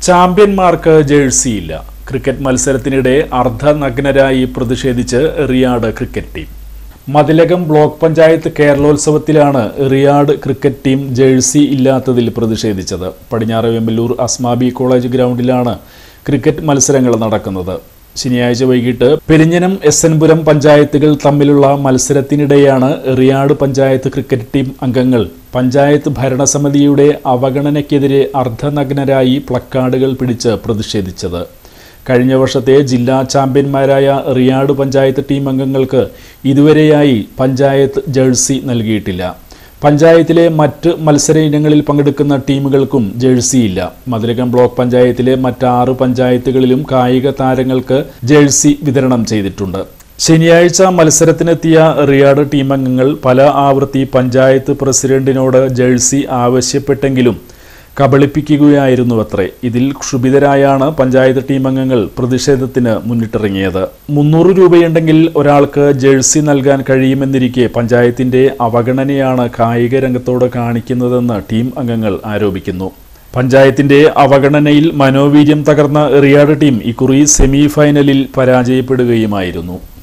ചാമ്പ്യന്മാർക്ക് ജേഴ്സിയില്ല cricket മത്സരത്തിനിടെ അർദ്ധനഗ്നരായി പ്രതിഷേധിച്ച് Riyad cricket team Mathilakam block panchayat കേരളോത്സവത്തിലാണ് റിയാഡ് ക്രിക്കറ്റ് ടീം ജേഴ്സി ഇല്ലാത്തതിൽ പ്രതിഷേധിച്ചത് പടിഞ്ഞാറ് വെമ്പലൂർ അസ്മാബി കോളേജ് ഗ്രൗണ്ടിലാണ് ക്രിക്കറ്റ് മത്സരങ്ങൾ നടക്കുന്നത് ശനിയാഴ്ച വൈകിട്ട് പെരിഞ്ഞനം എസ് എൻ പുരം പഞ്ചായത്തുകൾ തമ്മിലുള്ള മത്സരത്തിനിടെയാണ് റിയാഡ് പഞ്ചായത്ത് ക്രിക്കറ്റ് ടീം അംഗങ്ങൾ പഞ്ചായത്ത് ഭരണസമിതിയുടെ അവഗണനയ്ക്കെതിരെ അർദ്ധനഗ്നരായി പ്ലക്കാർഡുകൾ പിടിച്ച് പ്രതിഷേധിച്ചത് കഴിഞ്ഞ വർഷത്തെ ജില്ലാ ചാമ്പ്യന്മാരായ റിയാഡ് പഞ്ചായത്ത് ടീം അംഗങ്ങൾക്ക് ഇതുവരെയായി പഞ്ചായത്ത് ജേഴ്സി നൽകിയിട്ടില്ല പഞ്ചായത്തിലെ മറ്റ് മത്സര ഇനങ്ങളിൽ പങ്കെടുക്കുന്ന ടീമുകൾക്കും ജേഴ്സിയില്ല മധുരകം ബ്ലോക്ക് പഞ്ചായത്തിലെ മറ്റാറ് പഞ്ചായത്തുകളിലും കായിക താരങ്ങൾക്ക് ജേഴ്സി വിതരണം ചെയ്തിട്ടുണ്ട് ശനിയാഴ്ച മത്സരത്തിനെത്തിയ റിയാഡ് ടീം അംഗങ്ങൾ പല ആവൃത്തി പഞ്ചായത്ത് പ്രസിഡന്റിനോട് ജേഴ്സി ആവശ്യപ്പെട്ടെങ്കിലും കബളിപ്പിക്കുകയായിരുന്നു അത്രേ ഇതിൽ ക്ഷുഭിതരായാണ് പഞ്ചായത്ത് ടീം അംഗങ്ങൾ പ്രതിഷേധത്തിന് മുന്നിട്ടിറങ്ങിയത് മുന്നൂറ് രൂപയുണ്ടെങ്കിൽ ഒരാൾക്ക് ജേഴ്സി നൽകാൻ കഴിയുമെന്നിരിക്കെ പഞ്ചായത്തിന്റെ അവഗണനയാണ് കായിക രംഗത്തോട് കാണിക്കുന്നതെന്ന് ടീം അംഗങ്ങൾ ആരോപിക്കുന്നു പഞ്ചായത്തിന്റെ അവഗണനയിൽ മനോവീര്യം തകർന്ന റിയാഡ് ടീം ഇക്കുറി സെമി ഫൈനലിൽ പരാജയപ്പെടുകയുമായിരുന്നു